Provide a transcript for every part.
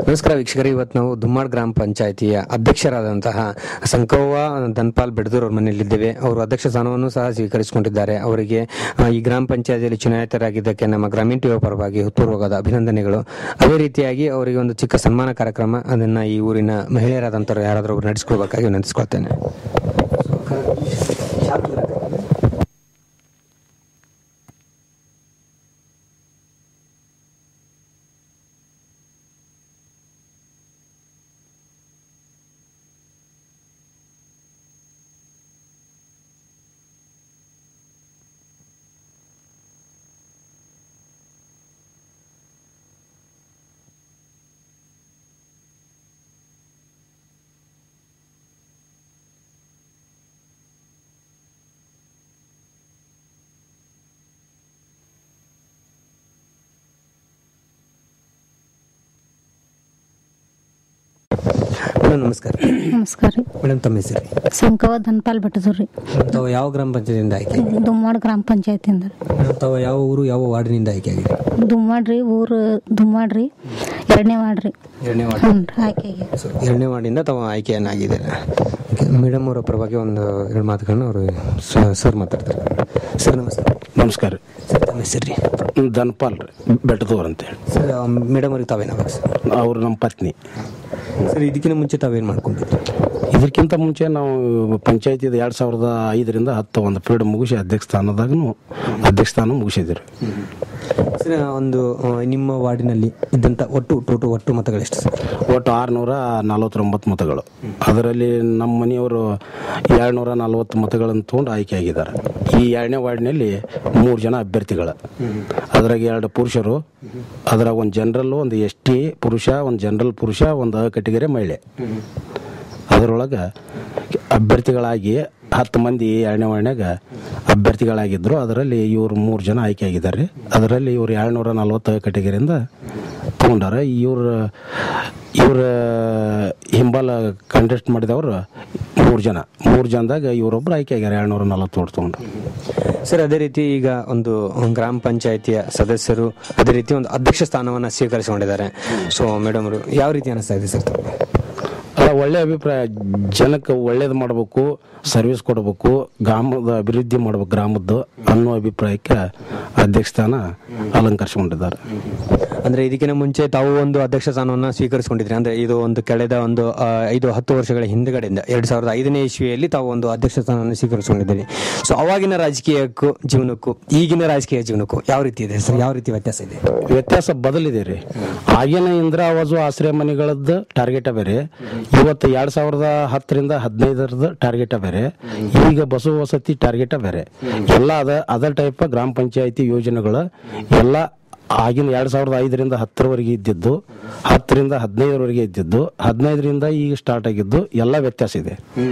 ನಮಸ್ಕಾರ ವೀಕ್ಷಕರೇ ಇವತ್ತು ನಾವು ದುಮ್ಮಾಡ್ ಗ್ರಾಮ ಪಂಚಾಯಿತಿಯ ಅಧ್ಯಕ್ಷರಾದಂತಹ ಸಂಕವ್ವ ಧನ್ಪಾಲ್ ಬೆಡದೂರ್ ಅವ್ರ ಮನೆಯಲ್ಲಿದ್ದೇವೆ ಅವರು ಅಧ್ಯಕ್ಷ ಸ್ಥಾನವನ್ನು ಸಹ ಸ್ವೀಕರಿಸಿಕೊಂಡಿದ್ದಾರೆ ಅವರಿಗೆ ಆ, ಈ ಗ್ರಾಮ ಪಂಚಾಯತಿಯಲ್ಲಿ ಚುನಾಯಿತರಾಗಿದ್ದಕ್ಕೆ ನಮ್ಮ ಗ್ರಾಮೀಣ ಟಿವಿ ಪರವಾಗಿ ಹೃತ್ಪೂರ್ವಕದ ಅಭಿನಂದನೆಗಳು ಅದೇ ರೀತಿಯಾಗಿ ಅವರಿಗೆ ಒಂದು ಚಿಕ್ಕ ಸನ್ಮಾನ ಕಾರ್ಯಕ್ರಮ ಅದನ್ನ ಈ ಊರಿನ ಮಹಿಳೆಯರಾದಂಥವ್ರು ಯಾರಾದರೂ ಅವರು ನಡೆಸ್ಕೊಳ್ಬೇಕಾಗಿ ವಿನಂತಿಸ್ಕೊಳ್ತೇನೆ ಮೇಡಮ್ ನಮಸ್ಕಾರ ನಮಸ್ಕಾರ ರೀ ಮೇಡಮ್ ತಮ್ಮ ಹೆಸರು ಸಂಕವ ಧನ್ಪಾಲ್ ಬೆಟ್ಟದೂರ್ ತಾವು ಯಾವ ಗ್ರಾಮ ಪಂಚಾಯತಿಯಿಂದ ಆಯ್ಕೆ ದುಮ್ಮಾಡ್ ಗ್ರಾಮ ಪಂಚಾಯತಿಂದ ಮೇಡಮ್ ತಾವು ಯಾವ ಊರು ಯಾವ ವಾರ್ಡಿನಿಂದ ಆಯ್ಕೆ ಆಗಿದೆ ದುಮ್ಮಾಡ್ರಿ ಊರು ದುಮ್ಮಾಡ್ರಿ ಎರಡನೇ ವಾರ್ಡ್ರಿ ಎರಡನೇ ವಾರ್ಡ್ ಹ್ಞೂ ರೀ ಆಯ್ಕೆಗೆ ಸೊ ಎರಡನೇ ವಾರ್ಡಿಂದ ತಾವು ಆಯ್ಕೆಯನ್ನಾಗಿದ್ದಾರೆ ಮೇಡಮ್ ಅವರ ಪರವಾಗಿ ಒಂದು ಎರಡು ಮಾತುಗಳನ್ನ ಅವರು ಸರ್ ಮಾತಾಡ್ತಾರೆ ಸರ್ ನಮಸ್ತೆ ನಮಸ್ಕಾರ ಸರ್ ತಮ್ಮ ಹೆಸರು ರೀ ರೀ ಧನ್ಪಾಲ್ ರೀ ಬೆಟ್ಟದವ್ರು ಅಂತೇಳಿ ಸರ್ ಮೇಡಮ್ ಅವ್ರಿಗೆ ತಾವೇನಾಗ ಸರ್ ಅವ್ರು ನಮ್ಮ ಪತ್ನಿ ಸರ್ ಇದಕ್ಕಿಂತ ಮುಂಚೆ ತಾವೇನು ಮಾಡ್ಕೊಂಡಿದ್ರು ಇದಕ್ಕಿಂತ ಮುಂಚೆ ನಾವು ಪಂಚಾಯತಿದ ಎರಡು ಸಾವಿರದ ಐದರಿಂದ ಹತ್ತು ಒಂದು ಪೀರಿಯಡ್ ಮುಗಿಸಿ ಅಧ್ಯಕ್ಷ ಸ್ಥಾನದಾಗೂ ಅಧ್ಯಕ್ಷ ಸ್ಥಾನ ಮುಗಿಸಿದ್ರು ಸರ್ ಒಂದು ಆ, ನಿಮ್ಮ ವಾರ್ಡಿನಲ್ಲಿ ಇದ್ದಂಥ ಒಟ್ಟು ಟೋಟು ಒಟ್ಟು ಮತಗಳೆಷ್ಟು ಸರ್ ಒಟ್ಟು ಆರುನೂರ ನಲವತ್ತೊಂಬತ್ತು ಮತಗಳು ಅದರಲ್ಲಿ ನಮ್ಮ ಮನೆಯವರು ಏಳ್ನೂರ ನಲವತ್ತು ಮತಗಳನ್ನು ತೊಗೊಂಡು ಆಯ್ಕೆ ಆಗಿದ್ದಾರೆ ಈ ಎರಡನೇ ವಾರ್ಡ್ನಲ್ಲಿ ಮೂರು ಜನ ಅಭ್ಯರ್ಥಿಗಳು ಅದ್ರಾಗ ಎರಡು ಪುರುಷರು ಅದ್ರಾಗ ಒಂದು ಜನರಲ್ ಒಂದು ಎಸ್ ಟಿ ಪುರುಷ ಒಂದು ಜನರಲ್ ಪುರುಷ ಒಂದು ಕೆಟಗರಿ ಮಹಿಳೆ ಅದರೊಳಗೆ ಅಭ್ಯರ್ಥಿಗಳಾಗಿ ಹತ್ತು ಮಂದಿ ಎರಡನೇ ವಾರ್ಡ್ನಾಗ ಅಭ್ಯರ್ಥಿಗಳಾಗಿದ್ದರು ಅದರಲ್ಲಿ ಇವರು ಮೂರು ಜನ ಆಯ್ಕೆ ಆಗಿದ್ದಾರೆ ಅದರಲ್ಲಿ ಇವರು ಏಳ್ನೂರ ನಲ್ವತ್ತು ಕೆಟಗರಿಯಿಂದ ತಗೊಂಡಾರ ಇವ್ರ ಇವ್ರ ಹಿಂಬಾಲ ಕಂಟೆಸ್ಟ್ ಮಾಡಿದವರು ಮೂರು ಜನ ಮೂರು ಜನದಾಗ ಇವರೊಬ್ಬರು ಆಯ್ಕೆ ಆಗ್ಯಾರ ಏಳ್ನೂರ ನಲ್ವತ್ತು ತೊಗೊಂಡು ಸರ್ ಅದೇ ರೀತಿ ಈಗ ಒಂದು ಗ್ರಾಮ ಪಂಚಾಯಿತಿಯ ಸದಸ್ಯರು ಅದೇ ರೀತಿ ಒಂದು ಅಧ್ಯಕ್ಷ ಸ್ಥಾನವನ್ನು ಸ್ವೀಕರಿಸಿಕೊಂಡಿದ್ದಾರೆ ಸೊ ಮೇಡಮ್ ಅವರು ಯಾವ ರೀತಿ ಅನಿಸ್ತಾ ಇದೆ ಸರ್ ತಮಗೆ ಅಲ್ಲ ಒಳ್ಳೆ ಅಭಿಪ್ರಾಯ ಜನಕ್ಕೆ ಒಳ್ಳೇದು ಮಾಡಬೇಕು ಸರ್ವಿಸ್ ಕೊಡಬೇಕು ಗ್ರಾಮದ ಅಭಿವೃದ್ಧಿ ಮಾಡ್ಬೇಕು ಗ್ರಾಮದ್ದು ಅನ್ನೋ ಅಭಿಪ್ರಾಯಕ್ಕೆ ಅಧ್ಯಕ್ಷ ಸ್ಥಾನ ಅಲಂಕರಿಸಿಕೊಂಡಿದ್ದಾರೆ ಅಂದ್ರೆ ಇದಕ್ಕಿಂತ ಮುಂಚೆ ತಾವು ಒಂದು ಅಧ್ಯಕ್ಷ ಸ್ಥಾನವನ್ನು ಸ್ವೀಕರಿಸಿಕೊಂಡಿದ್ರಿ ಅಂದ್ರೆ ಇದು ಒಂದು ಕಳೆದ ಒಂದು ಆ, ಐದು ಹತ್ತು ವರ್ಷಗಳ ಹಿಂದುಗಡೆಯಿಂದ ಎರಡ್ ಸಾವಿರದ ಐದನೇ ಇಸ್ವಿಯಲ್ಲಿ ತಾವು ಒಂದು ಅಧ್ಯಕ್ಷ ಸ್ಥಾನವನ್ನು ಸ್ವೀಕರಿಸಿಕೊಂಡಿದ್ದೀರಿ ಸೊ ಅವಾಗಿನ ರಾಜಕೀಯಕ್ಕೂ ಜೀವನಕ್ಕೂ ಈಗಿನ ರಾಜಕೀಯ ಜೀವನಕ್ಕೂ ಯಾವ ರೀತಿ ಇದೆ ಸರ್ ಯಾವ ರೀತಿ ವ್ಯತ್ಯಾಸ ಇದೆ ವ್ಯತ್ಯಾಸ ಬದಲಿದೆ ರೀ ಆಗಿನ ಇಂದಿರಾ ಆವಾಸು ಆಶ್ರಯ ಮನೆಗಳದ್ದು ಟಾರ್ಗೆಟ್ ಬೇರೆ ಇವತ್ತು ಎರಡ್ ಸಾವಿರದ ಹತ್ತರಿಂದ ಹದಿನೈದರದ ಟಾರ್ಗೆಟ್ ಬೇರೆ ಈಗ ಬಸವ ವಸತಿ ಟಾರ್ಗೆಟ್ ಬೇರೆ ಎಲ್ಲ ಅದ ಅದ ಟೈಪ್ ಗ್ರಾಮ ಪಂಚಾಯತಿ ಯೋಜನೆಗಳು ಎಲ್ಲ ಆಗಿನ ಎರಡ್ ಸಾವಿರದ ಐದರಿಂದ ಹತ್ತರವರೆಗೆ ಇದ್ದಿದ್ದು ಹತ್ತರಿಂದ ಹದಿನೈದರವರೆಗೆ ಇದ್ದಿದ್ದು ಹದಿನೈದರಿಂದ ಈಗ ಸ್ಟಾರ್ಟ್ ಆಗಿದ್ದು ಎಲ್ಲ ವ್ಯತ್ಯಾಸ ಇದೆ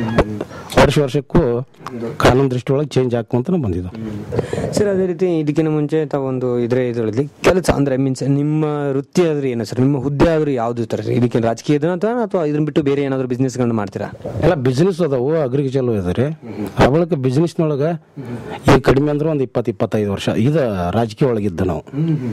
ವರ್ಷ ವರ್ಷಕ್ಕೂ ಕಾನೂನು ದೃಷ್ಟಿಯೊಳಗೆ ಚೇಂಜ್ ಹಾಕೊಂತ ಬಂದಿದ್ದು ಸರ್ ಅದೇ ರೀತಿ ಇದಕ್ಕಿಂತ ಮುಂಚೆ ತಾವು ಒಂದು ಇದ್ರ ಇದರಲ್ಲಿ ಕೆಲಸ ಅಂದ್ರೆ ಮೀನ್ಸ್ ನಿಮ್ಮ ವೃತ್ತಿ ಆದ್ರೆ ಏನು ಸರ್ ನಿಮ್ಮ ಹುದ್ದೆ ಆದ್ರೆ ಯಾವ್ದು ತರ ಇದಕ್ಕೆ ರಾಜಕೀಯದ ಅಥವಾ ಅಥವಾ ಇದನ್ನ ಬಿಟ್ಟು ಬೇರೆ ಏನಾದ್ರು ಬಿಸ್ನೆಸ್ ಗಳನ್ನ ಮಾಡ್ತೀರಾ ಎಲ್ಲ ಬಿಸ್ನೆಸ್ ಅದಾವು ಅಗ್ರಿಕಲ್ಚರ್ ಇದಾರೆ ಆ ಬಳಿಕ ಬಿಸ್ನೆಸ್ನೊಳಗೆ ಈಗ ಕಡಿಮೆ ಅಂದ್ರೆ ಒಂದು ಇಪ್ಪತ್ತು ಇಪ್ಪತ್ತೈದು ವರ್ಷ ಇದು ರಾಜಕೀಯ ಒಳಗಿದ್ದು ನಾವು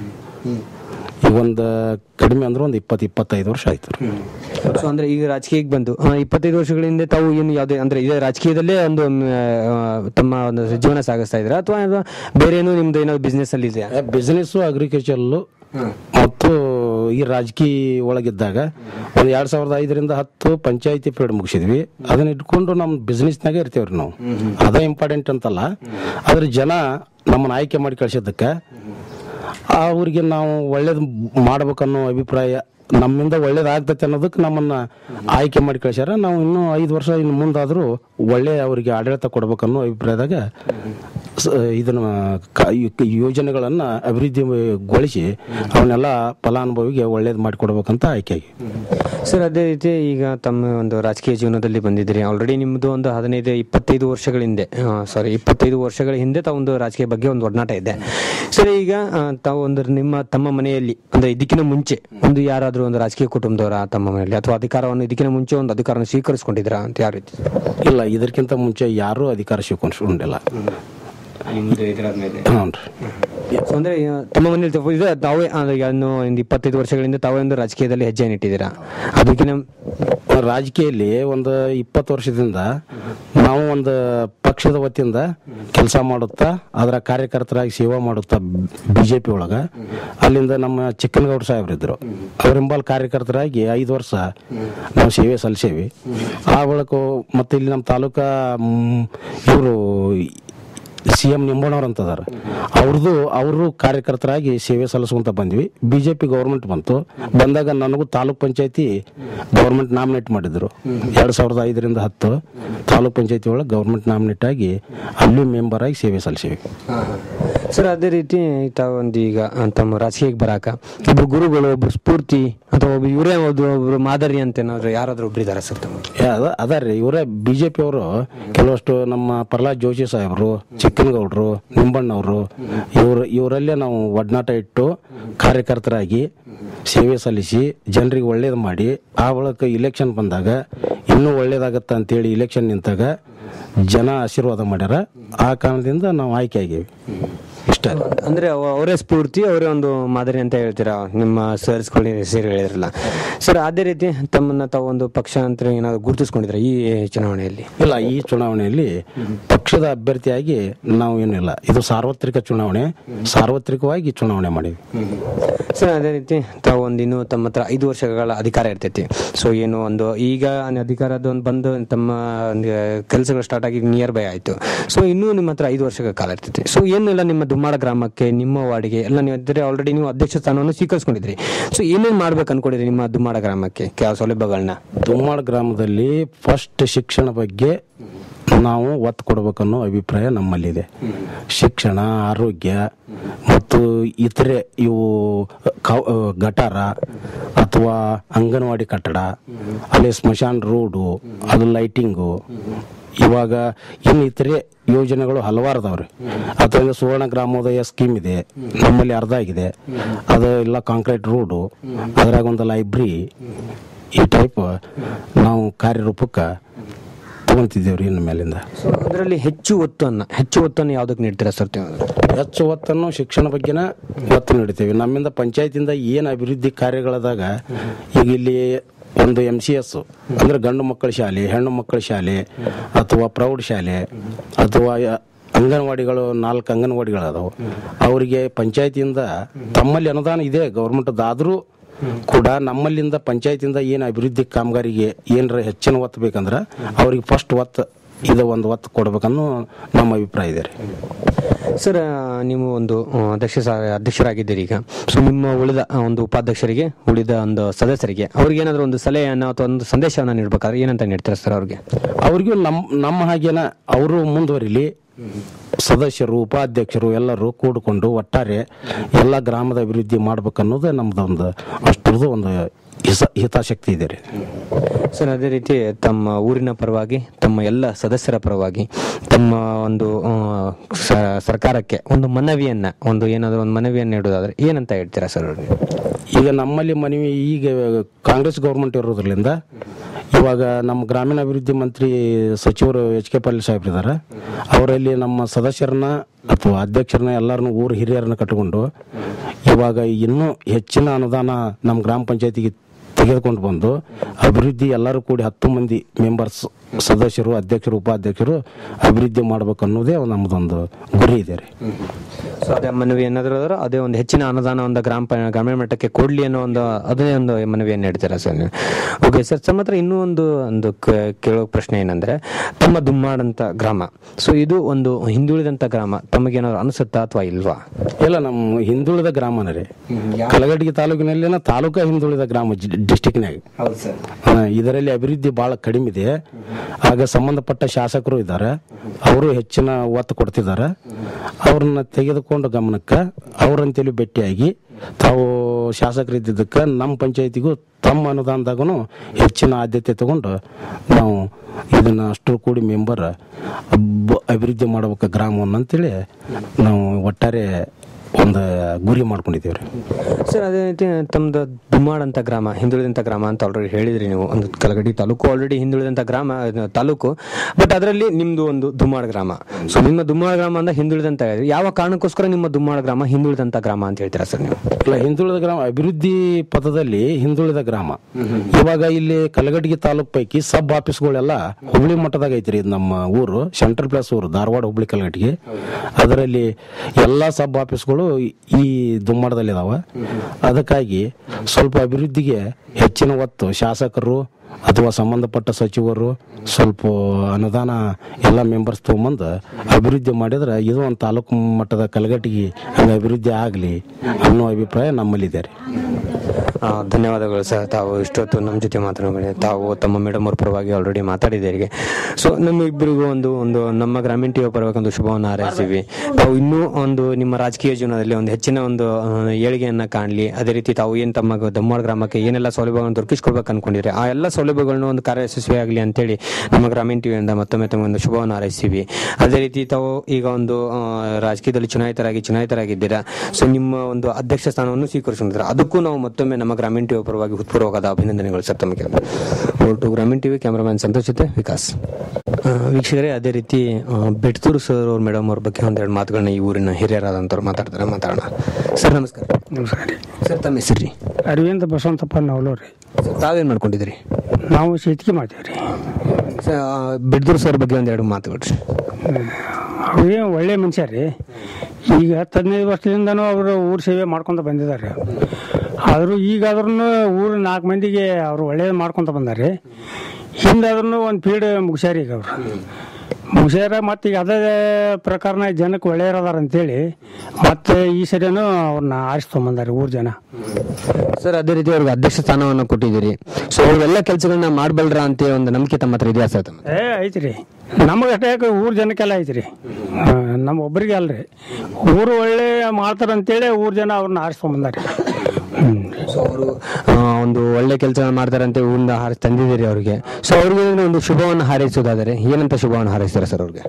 ಈಗ ಒಂದು ಕಡಿಮೆ ಅಂದ್ರೆ ಒಂದು ಇಪ್ಪತ್ತು ಇಪ್ಪತ್ತೈದು ವರ್ಷ ಆಯ್ತು ರೀ ಸೊ ಅಂದ್ರೆ ಈಗ ರಾಜಕೀಯಕ್ಕೆ ಬಂದು ಆ, ಇಪ್ಪತ್ತೈದು ವರ್ಷಗಳ ಹಿಂದೆ ತಾವು ಏನು ಯಾವುದೇ ಅಂದ್ರೆ ಇದೇ ರಾಜಕೀಯದಲ್ಲೇ ಒಂದು ಮ್, ಆ, ತಮ್ಮ ಒಂದು ಜೀವನ ಸಾಗಿಸ್ತಾ ಇದ್ರ ಅಥವಾ ಅಥವಾ ಬೇರೆ ಏನೋ ನಿಮ್ದು ಏನಾದ್ರು ಬಿಸ್ನೆಸ್ ಅಲ್ಲಿ ಇದೆಯಾ ಬಿಸ್ನೆಸ್ಸು ಅಗ್ರಿಕಲ್ಚರ್ಲು ಮತ್ತು ಈ ರಾಜಕೀಯ ಒಳಗಿದ್ದಾಗ ಒಂದು ಎರಡ್ ಸಾವಿರದ ಐದರಿಂದ ಹತ್ತು ಪಂಚಾಯತಿ ಪೀರಿಯಡ್ ಮುಗಿಸಿದ್ವಿ ಅದನ್ನ ಇಟ್ಕೊಂಡು ನಮ್ಮ ಬಿಸ್ನೆಸ್ನಾಗ ಇರ್ತೀವ್ರಿ ನಾವು ಅದೇ ಇಂಪಾರ್ಟೆಂಟ್ ಅಂತಲ್ಲ ಆದ್ರೆ ಜನ ನಮ್ಮನ್ನ ಆಯ್ಕೆ ಮಾಡಿ ಕಳ್ಸಿದ್ದಕ್ಕೆ ಅವ್ರಿಗೆ ನಾವು ಒಳ್ಳೇದು ಮಾಡ್ಬೇಕನ್ನೋ ಅಭಿಪ್ರಾಯ ನಮ್ಮಿಂದ ಒಳ್ಳೇದಾಗ್ತೈತೆ ಅನ್ನೋದಕ್ಕೆ ನಮ್ಮನ್ನ ಆಯ್ಕೆ ಮಾಡಿ ಕಳ್ಸ್ಯಾರ ನಾವು ಇನ್ನೂ ಐದು ವರ್ಷ ಇನ್ನು ಮುಂದಾದರೂ ಒಳ್ಳೆ ಅವರಿಗೆ ಆಡಳಿತ ಕೊಡ್ಬೇಕನ್ನೋ ಅಭಿಪ್ರಾಯದಾಗ ಸ- ಇದನ್ನ ಕ- ಈ ಯೋಜನೆಗಳನ್ನ ಅಭಿವೃದ್ಧಿಗೊಳಿಸಿ ಅವನ್ನೆಲ್ಲ ಫಲಾನುಭವಿಗೆ ಒಳ್ಳೇದು ಮಾಡಿಕೊಡ್ಬೇಕಂತ ಆಯ್ಕೆ ಆಗಿ ಸರ್ ಅದೇ ರೀತಿ ಈಗ ತಮ್ಮ ಒಂದು ರಾಜಕೀಯ ಜೀವನದಲ್ಲಿ ಬಂದಿದ್ದೀರಿ ಆಲ್ರೆಡಿ ನಿಮ್ಮದು ಒಂದು ಹದಿನೈದು ಇಪ್ಪತ್ತೈದು ವರ್ಷಗಳ ಹಿಂದೆ ಸಾರಿ ಇಪ್ಪತ್ತೈದು ವರ್ಷಗಳ ಹಿಂದೆ ತಾವು ಒಂದು ರಾಜಕೀಯ ಬಗ್ಗೆ ಒಂದು ಒಡನಾಟ ಇದೆ ಸರ್ ಈಗ ಆ, ತಾವು ಒಂದು ನಿಮ್ಮ ತಮ್ಮ ಮನೆಯಲ್ಲಿ ಅಂದ್ರೆ ಇದಕ್ಕಿಂತ ಮುಂಚೆ ಒಂದು ಯಾರಾದ್ರೂ ಒಂದು ರಾಜಕೀಯ ಕುಟುಂಬದವರ ತಮ್ಮ ಮನೆಯಲ್ಲಿ ಅಥವಾ ಅಧಿಕಾರವನ್ನು ಇದಕ್ಕಿಂತ ಮುಂಚೆ ಒಂದು ಅಧಿಕಾರನ ಸ್ವೀಕರಿಸಿಕೊಂಡಿದ್ದೀರಾ ಅಂತ ಯಾವ ರೀತಿ ಇಲ್ಲ ಇದಕ್ಕಿಂತ ಮುಂಚೆ ಯಾರೂ ಅಧಿಕಾರ ಸ್ವೀಕರಿಸ್ಕೊಂಡಿಲ್ಲ ಹ್ಞೂ ರೀ ಸೊ ಅಂದ್ರೆ ಆ, ತಮ್ಮ ಮನೇಲಿ ತಪ್ಪು ಇದೆ ತಾವೇ ಅಂದ್ರೆ ಈಗ ಇನ್ನು ಒಂದು ಇಪ್ಪತ್ತೈದು ವರ್ಷಗಳಿಂದ ತಾವೇ ಒಂದು ರಾಜಕೀಯದಲ್ಲಿ ಹೆಜ್ಜೆಯನ್ನು ಇಟ್ಟಿದ್ದೀರಾ ಅದಕ್ಕೆ ನಮ್ಮ ರಾಜಕೀಯಲ್ಲಿ ಒಂದು ಇಪ್ಪತ್ತು ವರ್ಷದಿಂದ ನಾವು ಒಂದು ಪಕ್ಷದ ವತಿಯಿಂದ ಕೆಲಸ ಮಾಡುತ್ತಾ ಅದರ ಕಾರ್ಯಕರ್ತರಾಗಿ ಸೇವಾ ಮಾಡುತ್ತಾ ಬಿಜೆಪಿ ಒಳಗ ಅಲ್ಲಿಂದ ನಮ್ಮ ಚಿಕ್ಕನಗೌಡ ಸಾಹೇಬ್ರಿದ್ರು ಅವರಿಂಬಲ್ ಕಾರ್ಯಕರ್ತರಾಗಿ ಐದು ವರ್ಷ ನಾವು ಸೇವೆ ಸಲ್ಲಿಸೇವಿ ಆ ಬಳಿಕ ಮತ್ತೆ ಇಲ್ಲಿ ನಮ್ಮ ತಾಲೂಕಾ ಇವರು ಸಿ ಎಂ ನಿಂಬಣ್ಣವ್ರು ಅಂತದಾರ ಅವ್ರದ್ದು ಅವರು ಕಾರ್ಯಕರ್ತರಾಗಿ ಸೇವೆ ಸಲ್ಲಿಸುವಂತ ಬಂದ್ವಿ ಬಿಜೆಪಿ ಗೌರ್ಮೆಂಟ್ ಬಂತು ಬಂದಾಗ ನನಗೂ ತಾಲೂಕ್ ಪಂಚಾಯತಿ ಗೌರ್ಮೆಂಟ್ ನಾಮಿನೇಟ್ ಮಾಡಿದ್ರು ಎರಡ್ ಸಾವಿರದ ಐದರಿಂದ ಹತ್ತು ತಾಲೂಕ್ ಪಂಚಾಯತಿ ಒಳಗೆ ಗೌರ್ಮೆಂಟ್ ನಾಮಿನೇಟ್ ಆಗಿ ಅಲ್ಲಿ ಮೆಂಬರ್ ಆಗಿ ಸೇವೆ ಸಲ್ಲಿಸಿವಿ ಸರ್ ಅದೇ ರೀತಿ ತಾವೊಂದು ಈಗ ತಮ್ಮ ರಾಜಕೀಯಕ್ಕೆ ಬರಾಕ ಒಬ್ರು ಗುರುಗಳು ಒಬ್ರು ಸ್ಫೂರ್ತಿ ಅಥವಾ ಒಬ್ಬ ಇವರೇ ಒಂದು ಒಬ್ರು ಮಾದರಿ ಅಂತ ಏನಾದ್ರು ಯಾರಾದ್ರೂ ಒಬ್ರು ಇದಾರ ಸರ್ ತಮ್ಮ ಅದಾರ್ರಿ ಇವರೇ ಬಿಜೆಪಿ ಅವರು ಕೆಲವಷ್ಟು ನಮ್ಮ ಪ್ರಹ್ಲಾದ್ ಜೋಶಿ ಸಾಹೇಬರು ಚಿಕ್ಕನಗೌಡರು ನಿಂಬಣ್ಣವರು ಇವರು ಇವರಲ್ಲೇ ನಾವು ಒಡನಾಟ ಇಟ್ಟು ಕಾರ್ಯಕರ್ತರಾಗಿ ಸೇವೆ ಸಲ್ಲಿಸಿ ಜನರಿಗೆ ಒಳ್ಳೇದು ಮಾಡಿ ಆ ಬಳಿಕ ಇಲೆಕ್ಷನ್ ಬಂದಾಗ ಇನ್ನೂ ಒಳ್ಳೇದಾಗತ್ತ ಅಂತೇಳಿ ಇಲೆಕ್ಷನ್ ನಿಂತಾಗ ಜನ ಆಶೀರ್ವಾದ ಮಾಡ್ಯಾರ ಆ ಕಾರಣದಿಂದ ನಾವು ಆಯ್ಕೆ ಆಗೇವಿ ಇಷ್ಟ ಅಂದ್ರೆ ಅವ- ಅವರೇ ಸ್ಫೂರ್ತಿ ಅವರೇ ಒಂದು ಮಾದರಿ ಅಂತ ಹೇಳ್ತೀರಾ ನಿಮ್ಮ ಸರ್ಸ್ಗಳು ಸೇರಿ ಹೇಳಿದ್ರಲ್ಲ ಸರ್ ಅದೇ ರೀತಿ ತಮ್ಮನ್ನ ತಾವು ಒಂದು ಪಕ್ಷ ಅಂತ ಏನಾದ್ರು ಗುರುತಿಸ್ಕೊಂಡಿದ್ರ ಈ ಚುನಾವಣೆಯಲ್ಲಿ ಇಲ್ಲ ಈ ಚುನಾವಣೆಯಲ್ಲಿ ಪಕ್ಷದ ಅಭ್ಯರ್ಥಿಯಾಗಿ ನಾವು ಏನಿಲ್ಲ ಇದು ಸಾರ್ವತ್ರಿಕ ಚುನಾವಣೆ ಸಾರ್ವತ್ರಿಕವಾಗಿ ಚುನಾವಣೆ ಮಾಡಿವಿ ಸರ್ ಅದೇ ರೀತಿ ತಾವು ಒಂದು ಇನ್ನು ತಮ್ಮ ಹತ್ರ ಐದು ವರ್ಷಗಳ ಅಧಿಕಾರ ಇರ್ತೈತಿ ಸೊ ಏನು ಒಂದು ಈಗ ಅಧಿಕಾರದ ಒಂದು ಬಂದು ತಮ್ಮ ಕೆಲಸಗಳು ಸ್ಟಾರ್ಟ್ ಆಗಿ ನಿಯರ್ ಬೈ ಆಯ್ತು ಸೊ ಇನ್ನೂ ನಿಮ್ಮ ಹತ್ರ ಐದು ವರ್ಷಗಳ ಕಾಲ ಇರ್ತೈತಿ ಸೊ ಏನೆಲ್ಲ ನಿಮ್ಮ ದುಮ್ಮಾಡ ಗ್ರಾಮಕ್ಕೆ ನಿಮ್ಮ ವಾರ್ಡ್ಗೆ ಎಲ್ಲ ನೀವು ಇದ್ದರೆ ಆಲ್ರೆಡಿ ನೀವು ಅಧ್ಯಕ್ಷ ಸ್ಥಾನವನ್ನು ಸ್ವೀಕರಿಸ್ಕೊಂಡಿದ್ರಿ ಸೊ ಏನೇನು ಮಾಡ್ಬೇಕು ಅನ್ಕೊಂಡಿದ್ರಿ ನಿಮ್ಮ ದುಮ್ಮಾಡ ಗ್ರಾಮಕ್ಕೆ ಯಾವ ಸೌಲಭ್ಯಗಳನ್ನ ತುಮ್ಮಾಡ್ ಗ್ರಾಮದಲ್ಲಿ ಫಸ್ಟ್ ಶಿಕ್ಷಣ ಬಗ್ಗೆ ನಾವು ಒತ್ತು ಕೊಡಬೇಕನ್ನೋ ಅಭಿಪ್ರಾಯ ನಮ್ಮಲ್ಲಿದೆ ಶಿಕ್ಷಣ ಆರೋಗ್ಯ ಮತ್ತು ಇತರೆ ಇವು ಕೌ- ಗಟಾರ ಅಥವಾ ಅಂಗನವಾಡಿ ಕಟ್ಟಡ ಅಲ್ಲಿ ಸ್ಮಶಾನ ರೋಡು ಅದು ಲೈಟಿಂಗು ಇವಾಗ ಇನ್ನು ಇತರೆ ಯೋಜನೆಗಳು ಹಲವಾರು ಅದಾವ್ರಿ ಅದರಿಂದ ಸುವರ್ಣ ಗ್ರಾಮೋದಯ ಸ್ಕೀಮ್ ಇದೆ ನಮ್ಮಲ್ಲಿ ಅರ್ಧ ಆಗಿದೆ ಅದು ಎಲ್ಲ ಕಾಂಕ್ರೀಟ್ ರೋಡು ಅದ್ರಾಗ ಒಂದು ಲೈಬ್ರರಿ ಈ ಟೈಪ್ ನಾವು ಕಾರ್ಯರೂಪಕ್ಕೆ ತಗೊಂತಿದ್ದೇವ್ರಿ ಇನ್ನು ಮೇಲಿಂದ ಸೊ ಅದರಲ್ಲಿ ಹೆಚ್ಚು ಒತ್ತನ್ನು ಹೆಚ್ಚು ಒತ್ತನ್ನು ಯಾವುದಕ್ಕೆ ನೀಡ್ತೀರಾ ಸರ್ ನೀವು ಹೆಚ್ಚು ಒತ್ತನ್ನು ಶಿಕ್ಷಣ ಬಗ್ಗೆನ ಒತ್ತು ನೀಡ್ತೇವೆ ನಮ್ಮಿಂದ ಪಂಚಾಯತಿಂದ ಏನು ಅಭಿವೃದ್ಧಿ ಕಾರ್ಯಗಳಾದಾಗ ಈಗ ಇಲ್ಲಿ ಒಂದು ಎಂ ಸಿ ಎಸ್ ಅಂದ್ರೆ ಗಂಡು ಮಕ್ಕಳ ಶಾಲೆ ಹೆಣ್ಣು ಮಕ್ಕಳ ಶಾಲೆ ಅಥವಾ ಪ್ರೌಢ ಶಾಲೆ ಅಥವಾ ಯ- ಅಂಗನವಾಡಿಗಳು ನಾಲ್ಕು ಅಂಗನವಾಡಿಗಳು ಅದಾವು ಅವರಿಗೆ ಪಂಚಾಯತಿಯಿಂದ ತಮ್ಮಲ್ಲಿ ಅನುದಾನ ಇದೆ ಗೌರ್ಮೆಂಟ್ ಆದರೂ ಕೂಡ ನಮ್ಮಲ್ಲಿಂದ ಪಂಚಾಯತಿಂದ ಏನು ಅಭಿವೃದ್ಧಿ ಕಾಮಗಾರಿಗೆ ಏನರ ಹೆಚ್ಚಿನ ಒತ್ತು ಬೇಕಂದ್ರೆ ಅವ್ರಿಗೆ ಫಸ್ಟ್ ಒತ್ತು ಇದು ಒಂದು ಒತ್ತು ಕೊಡ್ಬೇಕನ್ನೋ ನಮ್ಮ ಅಭಿಪ್ರಾಯ ಇದೆ ರೀ ಸರ್ ಆ, ನೀವು ಒಂದು ಆ, ಅಧ್ಯಕ್ಷ ಸಾ- ಅಧ್ಯಕ್ಷರಾಗಿದ್ದೀರಿ ಈಗ ಸೊ ನಿಮ್ಮ ಉಳಿದ ಆ, ಒಂದು ಉಪಾಧ್ಯಕ್ಷರಿಗೆ ಉಳಿದ ಒಂದು ಸದಸ್ಯರಿಗೆ ಅವ್ರಿಗೆ ಏನಾದರೂ ಒಂದು ಸಲಹೆಯನ್ನು ಅಥವಾ ಒಂದು ಸಂದೇಶವನ್ನು ನೀಡಬೇಕಾದ್ರೆ ಏನಂತ ನೀಡ್ತೀರಾ ಸರ್ ಅವ್ರಿಗೆ ಅವ್ರಿಗೂ ನಮ್ಮ ನಮ್ಮ ಹಾಗೇನ ಅವರು ಮುಂದುವರಿಲಿ ಸದಸ್ಯರು ಉಪಾಧ್ಯಕ್ಷರು ಎಲ್ಲರೂ ಕೂಡಿಕೊಂಡು ಒಟ್ಟಾರೆ ಎಲ್ಲ ಗ್ರಾಮದ ಅಭಿವೃದ್ಧಿ ಮಾಡ್ಬೇಕನ್ನೋದೇ ನಮ್ದೊಂದು ಅಷ್ಟರದ್ದು ಒಂದು ಹಿಸ ಹಿತಾಸಕ್ತಿ ಇದೆ ರೀ ಸರ್ ಅದೇ ರೀತಿ ತಮ್ಮ ಊರಿನ ಪರವಾಗಿ ತಮ್ಮ ಎಲ್ಲ ಸದಸ್ಯರ ಪರವಾಗಿ ತಮ್ಮ ಒಂದು ಆ, ಸ- ಸರ್ಕಾರಕ್ಕೆ ಒಂದು ಮನವಿಯನ್ನ ಒಂದು ಏನಾದರೂ ಒಂದು ಮನವಿಯನ್ನು ನೀಡೋದಾದ್ರೆ ಏನಂತ ಹೇಳ್ತೀರಾ ಸರ್ ಅವ್ರಿಗೆ ಈಗ ನಮ್ಮಲ್ಲಿ ಮನವಿ ಈಗ ಕಾಂಗ್ರೆಸ್ ಗೌರ್ಮೆಂಟ್ ಇರೋದ್ರಿಂದ ಇವಾಗ ನಮ್ಮ ಗ್ರಾಮೀಣಾಭಿವೃದ್ಧಿ ಮಂತ್ರಿ ಸಚಿವರು ಎಚ್ ಕೆ ಪಾಟೀಲ್ ಸಾಹೇಬ್ರಿದ್ದಾರೆ ಅವರಲ್ಲಿ ನಮ್ಮ ಸದಸ್ಯರನ್ನ ಅಥವಾ ಅಧ್ಯಕ್ಷರನ್ನ ಎಲ್ಲರನ್ನೂ ಊರು ಹಿರಿಯರನ್ನ ಕಟ್ಟಿಕೊಂಡು ಇವಾಗ ಇನ್ನೂ ಹೆಚ್ಚಿನ ಅನುದಾನ ನಮ್ಮ ಗ್ರಾಮ ಪಂಚಾಯತಿಗೆ ತೆಗೆದುಕೊಂಡು ಬಂದು ಅಭಿವೃದ್ಧಿ ಎಲ್ಲರೂ ಕೂಡಿ ಹತ್ತು ಮಂದಿ ಮೆಂಬರ್ಸ್ ಸದಸ್ಯರು ಅಧ್ಯಕ್ಷರು ಉಪಾಧ್ಯಕ್ಷರು ಅಭಿವೃದ್ಧಿ ಮಾಡ್ಬೇಕು ಅನ್ನೋದೇ ನಮ್ಮದೊಂದು ಗುರಿ ಇದೆ ರೀ ಸೊ ಅದೇ ಮನವಿ ಏನಾದರೂ ಆದ್ರೆ ಅದೇ ಒಂದು ಹೆಚ್ಚಿನ ಅನುದಾನ ಒಂದು ಗ್ರಾಮ ಪ- ಗ್ರಾಮೀಣ ಮಟ್ಟಕ್ಕೆ ಕೊಡ್ಲಿ ಅನ್ನೋ ಒಂದು ಅದೇ ಒಂದು ಮನವಿಯನ್ನು ನೀಡ್ತೀರಾ ಸರ್ ನೀವು ಓಕೆ ಸರ್ ತಮ್ಮ ಹತ್ರ ಇನ್ನೂ ಒಂದು ಒಂದು ಕ- ಕೇಳೋ ಪ್ರಶ್ನೆ ಏನಂದ್ರೆ ತಮ್ಮ ದುಮ್ಮಾಡಂತ ಗ್ರಾಮ ಸೊ ಇದು ಒಂದು ಹಿಂದುಳಿದಂತ ಗ್ರಾಮ ತಮಗೇನಾದ್ರು ಅನಿಸುತ್ತಾ ಅಥವಾ ಇಲ್ವಾ ಇಲ್ಲ ನಮ್ಮ ಹಿಂದುಳಿದ ಗ್ರಾಮನ ರೀ ಕಲಗಡ್ಗಿ ತಾಲೂಕಿನಲ್ಲಿನ ತಾಲೂಕಾ ಹಿಂದುಳಿದ ಗ್ರಾಮ ಡಿಸ್ಟಿಕ್ನಾಗ ಹೌದು ಸರ್ ಇದರಲ್ಲಿ ಅಭಿವೃದ್ಧಿ ಬಹಳ ಕಡಿಮೆ ಇದೆ ಆಗ ಸಂಬಂಧಪಟ್ಟ ಶಾಸಕರು ಇದ್ದಾರೆ ಅವರು ಹೆಚ್ಚಿನ ಒತ್ತು ಕೊಡ್ತಿದ್ದಾರೆ ಅವ್ರನ್ನ ತೆಗೆದುಕೊಂಡು ಗಮನಕ್ಕೆ ಅವರಂತೇಳಿ ಭೇಟಿಯಾಗಿ ತಾವು ಶಾಸಕರಿದ್ದಕ್ಕೆ ನಮ್ಮ ಪಂಚಾಯತಿಗೂ ತಮ್ಮ ಅನುದಾನದಾಗೂ ಹೆಚ್ಚಿನ ಆದ್ಯತೆ ತಗೊಂಡು ನಾವು ಇದನ್ನ ಅಷ್ಟು ಕೂಡಿ ಮೆಂಬರ್ ಅಭಿವೃದ್ಧಿ ಮಾಡ್ಬೇಕು ಗ್ರಾಮವನ್ನು ಅಂತೇಳಿ ನಾವು ಒಟ್ಟಾರೆ ಒಂದು ಗುರಿ ಮಾಡ್ಕೊಂಡಿದ್ದೀವಿ ರೀ ಸರ್ ಅದೇ ರೀತಿ ತಮ್ಮದು ದುಮ್ಮಾಡ್ ಅಂತ ಗ್ರಾಮ ಹಿಂದುಳಿದಂತ ಗ್ರಾಮ ಅಂತ ಆಲ್ರೆಡಿ ಹೇಳಿದ್ರಿ ನೀವು ಒಂದು ಕಲಗಡಿ ತಾಲೂಕು ಆಲ್ರೆಡಿ ಹಿಂದುಳಿದಂತ ಗ್ರಾಮ ಇದು ತಾಲೂಕು ಬಟ್ ಅದರಲ್ಲಿ ನಿಮ್ದು ಒಂದು ದುಮ್ಮಾಡ್ ಗ್ರಾಮ ಸೊ ನಿಮ್ಮ ದುಮ್ಮಾಡ್ ಗ್ರಾಮ ಅಂದ್ರೆ ಹಿಂದುಳಿದಂತ ಹೇಳಿದ್ರಿ ಯಾವ ಕಾರಣಕ್ಕೋಸ್ಕರ ನಿಮ್ಮ ದುಮ್ಮಾಡ್ ಗ್ರಾಮ ಹಿಂದುಳಿದಂತ ಗ್ರಾಮ ಅಂತ ಹೇಳ್ತೀರಾ ಸರ್ ನೀವು ಅಲ್ಲ ಹಿಂದುಳಿದ ಗ್ರಾಮ ಅಭಿವೃದ್ಧಿ ಪಥದಲ್ಲಿ ಹಿಂದುಳಿದ ಗ್ರಾಮ ಇವಾಗ ಇಲ್ಲಿ ಕಲಗಟಗಿ ತಾಲೂಕ್ ಪೈಕಿ ಸಬ್ ಆಫೀಸ್ಗಳೆಲ್ಲ ಹುಬ್ಳಿ ಮಟ್ಟದಾಗ ಐತ್ರಿ ಇದು ನಮ್ಮ ಊರು ಸೆಂಟ್ರಲ್ ಪ್ಲೇಸ್ ಊರು ಧಾರವಾಡ ಹುಬ್ಳಿ ಕಲಗಟಗಿ ಅದರಲ್ಲಿ ಎಲ್ಲಾ ಸಬ್ ಆಫೀಸ್ಗಳು ಈ ದುಮ್ಮಡದಲ್ಲಿ ಇದಾವ ಅದಕ್ಕಾಗಿ ಸ್ವಲ್ಪ ಅಭಿವೃದ್ಧಿಗೆ ಹೆಚ್ಚಿನ ಒತ್ತು ಶಾಸಕರು ಅಥವಾ ಸಂಬಂಧಪಟ್ಟ ಸಚಿವರು ಸ್ವಲ್ಪ ಅನುದಾನ ಎಲ್ಲ ಮೆಂಬರ್ಸ್ ತೊಗೊಂಬಂದು ಅಭಿವೃದ್ಧಿ ಮಾಡಿದ್ರೆ ಇದು ಒಂದು ತಾಲೂಕು ಮಟ್ಟದ ಕಲಗಟ್ಟಿಗೆ ಹಂಗೆ ಅಭಿವೃದ್ಧಿ ಆಗಲಿ ಅನ್ನೋ ಅಭಿಪ್ರಾಯ ನಮ್ಮಲ್ಲಿದೆ ರೀ ಆ, ಧನ್ಯವಾದಗಳು ಸರ್ ತಾವು ಇಷ್ಟೊತ್ತು ನಮ್ಮ ಜೊತೆ ಮಾತನಾಡಿ ತಾವು ತಮ್ಮ ಮೇಡಮ್ ಅವ್ರ ಪರವಾಗಿ ಆಲ್ರೆಡಿ ಮಾತಾಡಿದ್ದೀರಿ ಸೊ ನಮ್ಮ ಇಬ್ಬರಿಗೂ ಒಂದು ಒಂದು ನಮ್ಮ ಗ್ರಾಮೀಣ ಟಿವಿ ಪರವಾಗಿ ಒಂದು ಶುಭವನ್ನು ಹಾರೈಸ್ತೀವಿ ತಾವು ಇನ್ನೂ ಒಂದು ನಿಮ್ಮ ರಾಜಕೀಯ ಜೀವನದಲ್ಲಿ ಒಂದು ಹೆಚ್ಚಿನ ಒಂದು ಆ, ಏಳಿಗೆಯನ್ನ ಕಾಣಲಿ ಅದೇ ರೀತಿ ತಾವು ಏನು ತಮ್ಮ ಗ- ದಮ್ಮಾಳ್ ಗ್ರಾಮಕ್ಕೆ ಏನೆಲ್ಲ ಸೌಲಭ್ಯಗಳನ್ನು ದೊರಕಿಸ್ಕೊಡ್ಬೇಕು ಅನ್ಕೊಂಡಿರಿ ಆ ಎಲ್ಲ ಸೌಲಭ್ಯಗಳನ್ನು ಒಂದು ಕಾರ್ಯ ಯಶಸ್ವಿ ಆಗಲಿ ಅಂತೇಳಿ ನಮ್ಮ ಗ್ರಾಮೀಣ ಟಿವಿಯಿಂದ ಮತ್ತೊಮ್ಮೆ ತಮ್ಮ ಒಂದು ಶುಭವನ್ನು ಹಾರೈಸ್ತೀವಿ ಅದೇ ರೀತಿ ತಾವು ಈಗ ಒಂದು ಆ, ರಾಜಕೀಯದಲ್ಲಿ ಚುನಾಯಿತರಾಗಿ ಚುನಾಯಿತರಾಗಿದ್ದೀರಾ ಸೊ ನಿಮ್ಮ ಒಂದು ಅಧ್ಯಕ್ಷ ಸ್ಥಾನವನ್ನು ಸ್ವೀಕರಿಸಿದ್ರೆ ಅದಕ್ಕೂ ನಾವು ಮತ್ತೊಮ್ಮೆ ನಮ್ಮ ಗ್ರಾಮೀಣ ಟಿವಿ ಪರವಾಗಿ ಹೃತ್ಪೂರ್ವಕವಾದ ಅಭಿನಂದನೆಗಳು ಸರ್ ತಮಗೆ ಟು ಗ್ರಾಮೀಣ ಟಿವಿ ಕ್ಯಾಮ್ರಾಮನ್ ಸಂತೋಷ್ ಜೊತೆ ವಿಕಾಸ್ ಆ, ವೀಕ್ಷಕರೇ ಅದೇ ರೀತಿ ಆ, ಬೆಟ್ತೂರು ಸರ್ ಅವ್ರ ಮೇಡಮ್ ಅವ್ರ ಬಗ್ಗೆ ಒಂದೆರಡು ಮಾತುಗಳನ್ನ ಈ ಊರಿನ ಹಿರಿಯರಾದಂಥವ್ರು ಮಾತಾಡ್ತಾರೆ ಮಾತಾಡೋಣ ಸರ್ ನಮಸ್ಕಾರ ನಮಸ್ಕಾರ ರೀ ಸರ್ ತಮ್ಮ ಹೆಸರು ರೀ ಅರವಿಂದ ಬಸವಂತಪ್ಪ ನವಲೂರು ರೀ ಸರ್, ತಾವೇನ್ ಮಾಡ್ಕೊಂಡಿದ್ದೀರಿ ನಾವು ಶೇತಿಗೆ ಮಾಡ್ತೀವಿ ರೀ ಸರ್, ಆ, ಬೆಟ್ತೂರು ಸರ್ ಬಗ್ಗೆ ಒಂದೆರಡು ಮಾತುಗಳು ರೀ ಅವ್ರೇನು ಒಳ್ಳೆ ಮನುಷ್ಯ ರೀ ಈಗ ಹತ್ತು ಹದಿನೈದು ವರ್ಷದಿಂದನೂ ಅವರು ಊರು ಸೇವೆ ಮಾಡ್ಕೊಂತ ಬಂದಿದ್ದಾರೆ ಆದರೂ ಈಗಾದ್ರೂ ಊರು ನಾಲ್ಕು ಮಂದಿಗೆ ಅವರು ಒಳ್ಳೇದು ಮಾಡ್ಕೊಂತ ಬಂದಾರೆ ಹಿಂದಾದ್ರೂ ಒಂದು ಪೀಡ್ ಮುಗಿಸ್ಯಾರ ಈಗ ಅವರು ಮುಗಿಸ್ಯಾರ ಮತ್ತು ಈಗ ಅದೇ ಪ್ರಕಾರನ ಜನಕ್ಕೆ ಒಳ್ಳೆಯರದಾರ ಅಂತೇಳಿ ಮತ್ತೆ ಈ ಸರಿನೂ ಅವ್ರನ್ನ ಆರಿಸ್ಕೊಂಬಂದಾರೆ ಊರು ಜನ ಸರ್ ಅದೇ ರೀತಿ ಅವ್ರಿಗೆ ಅಧ್ಯಕ್ಷ ಸ್ಥಾನವನ್ನು ಕೊಟ್ಟಿದ್ದೀರಿ ಸೊ ಅವ್ರೆಲ್ಲ ಕೆಲಸಗಳನ್ನ ಮಾಡಬಲ್ರ ಅಂತ ಒಂದು ನಂಬಿಕೆ ತಮ್ಮ ಹತ್ರ ಇದೆಯಾ ಸರ್ ತಮ್ಮ ಏ ಐತ್ರಿ ನಮಗೆ ಅಷ್ಟೇ ಯಾಕೆ ಊರ್ ಜನಕ್ಕೆಲ್ಲ ಐತ್ರಿ ಆ, ನಮ್ಮ ಒಬ್ಬರಿಗೆ ಅಲ್ರಿ ಊರು ಒಳ್ಳೆ ಮಾಡ್ತಾರ ಅಂತೇಳಿ ಊರ್ ಜನ ಅವ್ರನ್ನ ಆರಿಸ್ಕೊಂಡ್ ಬಂದಾರಿ ಹ್ಮ್ ಸೊ ಅವರು ಒಂದು ಒಳ್ಳೆ ಕೆಲಸ ಮಾಡ್ತಾರೆ ಅಂತ ಊರಿಂದ ಹಾರಿಸಿ ತಂದಿದ್ದೀರಿ ಅವ್ರಿಗೆ ಸೊ ಅವ್ರಿಗೆ ಏನಾದ್ರು ಒಂದು ಶುಭವನ್ನು ಹಾರೈಸೋದಾದರೆ ಏನಂತ ಶುಭವನ್ನು ಹಾರೈಸ್ತಾರೆ ಸರ್ ಅವ್ರಿಗೆ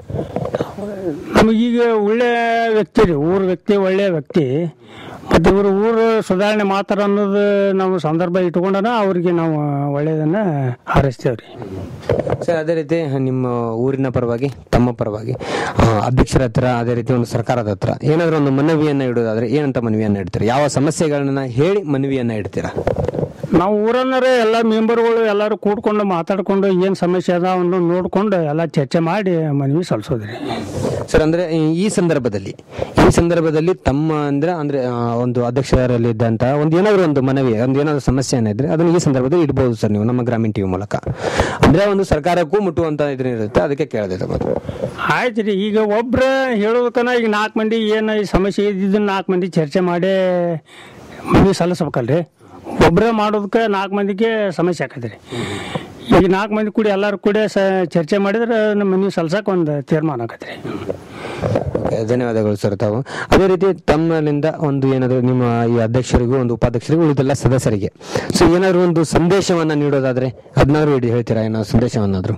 ನಮಗೀಗ ಒಳ್ಳೆ ವ್ಯಕ್ತಿ ರೀ ಊರ್ ವ್ಯಕ್ತಿ ಒಳ್ಳೆ ವ್ಯಕ್ತಿ ಮತ್ತೆ ಇವರು ಊರು ಸುಧಾರಣೆ ಮಾಡ್ತಾರ ಅನ್ನೋದು ನಾವು ಸಂದರ್ಭ ಇಟ್ಕೊಂಡನ ಅವ್ರಿಗೆ ನಾವು ಒಳ್ಳೇದನ್ನ ಹಾರೈಸ್ತೇವ್ರಿ ಸರ್ ಅದೇ ರೀತಿ ನಿಮ್ಮ ಊರಿನ ಪರವಾಗಿ ತಮ್ಮ ಪರವಾಗಿ ಆ, ಅಧ್ಯಕ್ಷರ ಹತ್ರ ಅದೇ ರೀತಿ ಒಂದು ಸರ್ಕಾರದ ಹತ್ರ ಏನಾದರೂ ಒಂದು ಮನವಿಯನ್ನ ಇಡೋದಾದ್ರೆ ಏನಂತ ಮನವಿಯನ್ನ ಇಡ್ತೀರಾ ಯಾವ ಸಮಸ್ಯೆಗಳನ್ನ ಹೇಳಿ ಮನವಿಯನ್ನ ಇಡ್ತೀರಾ ನಾವು ಊರನ್ನರೇ ಎಲ್ಲ ಮೆಂಬರ್ಗಳು ಎಲ್ಲರೂ ಕೂಡ್ಕೊಂಡು ಮಾತಾಡ್ಕೊಂಡು ಏನು ಸಮಸ್ಯೆ ಅದ ಅವನ್ನ ನೋಡ್ಕೊಂಡು ಎಲ್ಲ ಚರ್ಚೆ ಮಾಡಿ ಮನವಿ ಸಲ್ಲಿಸೋದ್ರಿ ಸರ್ ಅಂದ್ರೆ ಈ- ಈ ಸಂದರ್ಭದಲ್ಲಿ ಈ ಸಂದರ್ಭದಲ್ಲಿ ತಮ್ಮ ಅಂದ್ರೆ ಅಂದ್ರೆ ಆ, ಒಂದು ಅಧ್ಯಕ್ಷರಲ್ಲಿ ಇದ್ದಂತ ಒಂದು ಏನಾದ್ರು ಒಂದು ಮನವಿ ಒಂದು ಏನಾದ್ರು ಸಮಸ್ಯೆ ಏನಿದ್ರೆ ಅದನ್ನ ಈ ಸಂದರ್ಭದಲ್ಲಿ ಇಡ್ಬೋದು ಸರ್ ನೀವು ನಮ್ಮ ಗ್ರಾಮೀಣ ಟಿವಿ ಮೂಲಕ ಅಂದ್ರೆ ಒಂದು ಸರ್ಕಾರಕ್ಕೂ ಮುಟ್ಟುವಂತ ಇರುತ್ತೆ ಅದಕ್ಕೆ ಕೇಳಿದೆ ತಮ್ಮ ಆಯ್ತು ರೀ ಈಗ ಒಬ್ರ ಹೇಳೋದಕ್ಕನ ಈಗ ನಾಲ್ಕು ಮಂದಿ ಏನು ಈ ಸಮಸ್ಯೆ ಇದ್ದಿದ್ದನ್ನ ನಾಲ್ಕು ಮಂದಿ ಚರ್ಚೆ ಮಾಡಿ ಮನವಿ ಸಲ್ಲಿಸ್ಬೇಕಲ್ರಿ ಒಬ್ಬರೇ ಮಾಡೋದಕ್ಕೆ ನಾಲ್ಕು ಮಂದಿಗೆ ಸಮಸ್ಯೆ ಆಕೈತೆ ರೀ ಈಗ ನಾಲ್ಕು ಮಂದಿ ಕೂಡಿ ಎಲ್ಲರೂ ಕೂಡಿ ಸ ಚರ್ಚೆ ಮಾಡಿದ್ರೆ ನಮ್ಮ ಮನವಿ ಸಲ್ಸಕ್ಕೆ ಒಂದು ತೀರ್ಮಾನ ಆಕೈತೆ ರೀ ಓಕೆ, ಧನ್ಯವಾದಗಳು ಸರ್ ತಾವು ಅದೇ ರೀತಿ ತಮ್ಮಲ್ಲಿಂದ ಒಂದು ಏನಾದ್ರು ನಿಮ್ಮ ಈ ಅಧ್ಯಕ್ಷರಿಗೂ ಒಂದು ಉಪಾಧ್ಯಕ್ಷರಿಗೂ ಉಳಿದೆಲ್ಲ ಸದಸ್ಯರಿಗೆ ಸೊ ಏನಾದ್ರು ಒಂದು ಸಂದೇಶವನ್ನ ನೀಡೋದಾದ್ರೆ ಅದನ್ನಾದ್ರು ಇಡಿ ಹೇಳ್ತೀರಾ ಏನಾದ್ರು ಸಂದೇಶವನ್ನಾದ್ರು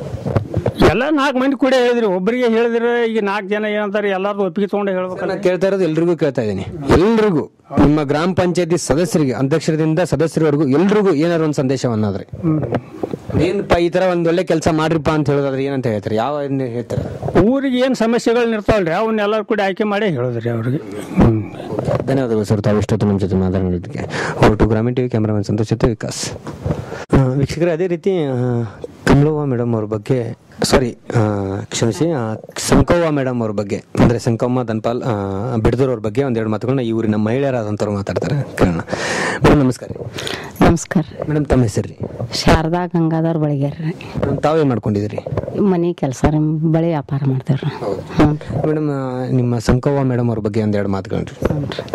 ಎಲ್ಲ ನಾಲ್ಕು ಮಂದಿ ಕೂಡಿ ಹೇಳಿದ್ರಿ ಒಬ್ಬರಿಗೆ ಹೇಳಿದ್ರೆ ಈಗ ನಾಲ್ಕು ಜನ ಏನಂತಾರೆ ಎಲ್ಲಾರ್ದು ಒಪ್ಪಿಗೆ ತೊಗೊಂಡು ಹೇಳ್ಬೇಕಲ್ಲ ನಾನು ಕೇಳ್ತಾ ಇರೋದು ಎಲ್ರಿಗೂ ಕೇಳ್ತಾ ಇದ್ದೀನಿ ಎಲ್ರಿಗೂ ನಿಮ್ಮ ಗ್ರಾಮ ಪಂಚಾಯತಿ ಸದಸ್ಯರಿಗೆ ಅಧ್ಯಕ್ಷರಿಂದ ಸದಸ್ಯರವರೆಗೂ ಎಲ್ರಿಗೂ ಏನಾದ್ರು ಒಂದು ಸಂದೇಶವನ್ನಾದ್ರೆ ಏನಪ್ಪ ಈ ತರ ಒಂದ್ ಒಳ್ಳೆ ಕೆಲಸ ಮಾಡ್ರಿಪ್ಪ ಅಂತ ಹೇಳೋದಾದ್ರೆ ಏನಂತ ಹೇಳ್ತಾರೆ ಯಾವ ಏನ್ ಹೇಳ್ತಾರೆ ಊರಿಗೆ ಏನು ಸಮಸ್ಯೆಗಳು ಇರ್ತಾವಲ್ರಿ ಅವನ್ನ ಎಲ್ಲರೂ ಕೂಡ ಆಯ್ಕೆ ಮಾಡಿ ಹೇಳೋದ್ರಿ ಅವ್ರಿಗೆ ಹ್ಮ್ ಧನ್ಯವಾದಗಳು ಸರ್ ತಾವು ಇಷ್ಟೊತ್ತು ನಮ್ಮ ಜೊತೆ ಮಾತನಾಡಿದ್ದಕ್ಕೆ ಹೊರಟು ಗ್ರಾಮೀಣ ಟಿವಿ ಕ್ಯಾಮ್ರಾಮನ್ ಸಂತೋಷ್ ಜೊತೆ ವಿಕಾಸ್ ಆ, ವೀಕ್ಷಕರೇ ಅದೇ ರೀತಿ ಆ, ಕಮಲವ್ವ ಮೇಡಮ್ ಅವ್ರ ಬಗ್ಗೆ ಸಾರಿ ಕ್ಷಮಿಸಿ ಆ, ಸಂಕವ್ವ ಮೇಡಮ್ ಅವ್ರ ಬಗ್ಗೆ ಅಂದ್ರೆ ಸಂಕಮ್ಮ ದನ್ಪಾಲ್ ಆ, ಬಿಡದೂರ್ ಅವ್ರ ಬಗ್ಗೆ ಒಂದೆರಡು ಮಾತುಗಳನ್ನ ಈ ಊರಿನ ಮಹಿಳೆಯರಾದಂಥವ್ರು ಮಾತಾಡ್ತಾರೆ ಕೇಳೋಣ ಮೇಡಮ್ ನಮಸ್ಕಾರ ರೀ ನಮಸ್ಕಾರ ಮೇಡಮ್ ತಮ್ಮ ಹೆಸರು ರೀ ಶಾರದಾ ಗಂಗಾಧರ್ ಬಳಿಗೇರಿ ಮೇಡಮ್ ತಾವೇನ್ ಮಾಡ್ಕೊಂಡಿದ್ದೀರಿ ಮನೆ ಕೆಲಸ ರೀ ಬಳಿ ವ್ಯಾಪಾರ ಮಾಡ್ತೇವ್ರಿ ಹ್ಞೂ ಮೇಡಮ್ ಆ, ನಿಮ್ಮ ಸಂಕವ್ವ ಮೇಡಮ್ ಅವ್ರ ಬಗ್ಗೆ ಒಂದೆರಡು ಮಾತುಗಳು ರೀ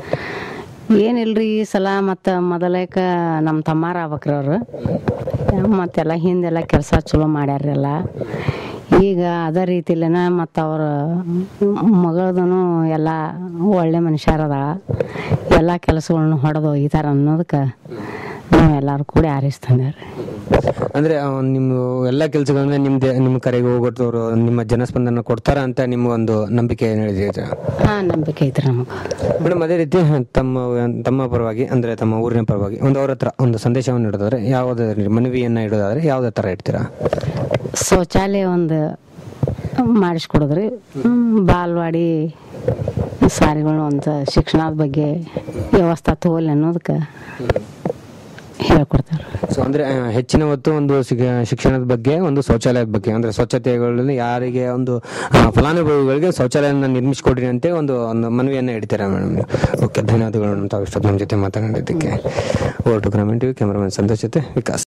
ಏನಿಲ್ರಿ ಈ ಸಲ ಮತ್ತು ಮೊದಲೇಕ ನಮ್ಮ ತಮ್ಮಾರ ಆಗ್ಬೇಕ್ರಿ ಅವರು ಮತ್ತೆಲ್ಲ ಹಿಂದೆಲ್ಲ ಕೆಲಸ ಚಲೋ ಮಾಡ್ಯಾರ್ರಿ ಎಲ್ಲ ಈಗ ಅದೇ ರೀತಿಲೇನ ಮತ್ತು ಅವ್ರ ಮಗಳದೂ ಎಲ್ಲ ಒಳ್ಳೆ ಮನುಷ್ಯರದ ಎಲ್ಲ ಕೆಲಸಗಳ್ನ ಹೊಡೆದು ಒಯ್ತಾರ ಅನ್ನೋದಕ್ಕೆ ನಾವು ಎಲ್ಲರೂ ಕೂಡಿ ಆರಿಸ್ತಂದೇವ್ರಿ ಅಂದ್ರೆ ಆ, ನಿಮ್ಮ ಎಲ್ಲ ಕೆಲಸಗಳನ್ನ ನಿಮ್ದೆ ನಿಮ್ಮ ಕರೆಗೆ ಹೋಗೋಟವ್ರು ನಿಮ್ಮ ಜನಸ್ಪಂದನ ಕೊಡ್ತಾರ ಅಂತ ನಿಮ್ಮ ಒಂದು ನಂಬಿಕೆ ಹೇಳಿದ್ರೆ ಹಾಂ ನಂಬಿಕೆ ಐತ್ರಿ ನಮಗೆ ಮೇಡಮ್ ಅದೇ ರೀತಿ ತಮ್ಮ ತಮ್ಮ ಪರವಾಗಿ ಅಂದ್ರೆ ತಮ್ಮ ಊರಿನ ಪರವಾಗಿ ಒಂದು ಅವ್ರ ಹತ್ರ ಒಂದು ಸಂದೇಶವನ್ನು ಇಡೋದಾದ್ರೆ ಯಾವುದೇ ಮನವಿಯನ್ನ ಇಡೋದಾದ್ರೆ ಯಾವುದೇ ತರ ಇಡ್ತೀರಾ ಶೌಚಾಲಯ ಒಂದು ಮಾಡಿಸ್ಕೊಡೋದ್ರಿ ಹ್ಮ್, ಬಾಲ್ವಾಡಿ ಸಾರಿಗಳು ಒಂದು ಶಿಕ್ಷಣದ ಬಗ್ಗೆ ವ್ಯವಸ್ಥೆ ತಗೋಲಿ ಅನ್ನೋದಕ್ಕೆ ಹೇಳ್ಕೊಡ್ತಾರೆ ಸೊ ಅಂದ್ರೆ ಆ, ಹೆಚ್ಚಿನ ಹೊತ್ತು ಒಂದು ಸಿಗ- ಶಿಕ್ಷಣದ ಬಗ್ಗೆ ಒಂದು ಶೌಚಾಲಯದ ಬಗ್ಗೆ ಅಂದ್ರೆ ಸ್ವಚ್ಛತೆಗಳಲ್ಲಿ ಯಾರಿಗೆ ಒಂದು ಆ, ಫಲಾನುಭವಿಗಳಿಗೆ ಶೌಚಾಲಯನ ನಿರ್ಮಿಸಿಕೊಡ್ರಿ ಅಂತ ಒಂದು ಒಂದು ಮನವಿಯನ್ನ ಇಡ್ತೀರಾ ಮೇಡಮ್ ಓಕೆ ಧನ್ಯವಾದಗಳು ನಮ್ಮ ತಾವು ಇಷ್ಟೊತ್ತು ನಮ್ಮ ಜೊತೆ ಮಾತನಾಡಿದ್ದಕ್ಕೆ ಓಟು ಗ್ರಾಮೀಣ ಟಿವಿ ಕ್ಯಾಮರಾಮನ್ ಸಂತೋಷ್ ಜೊತೆ ವಿಕಾಸ್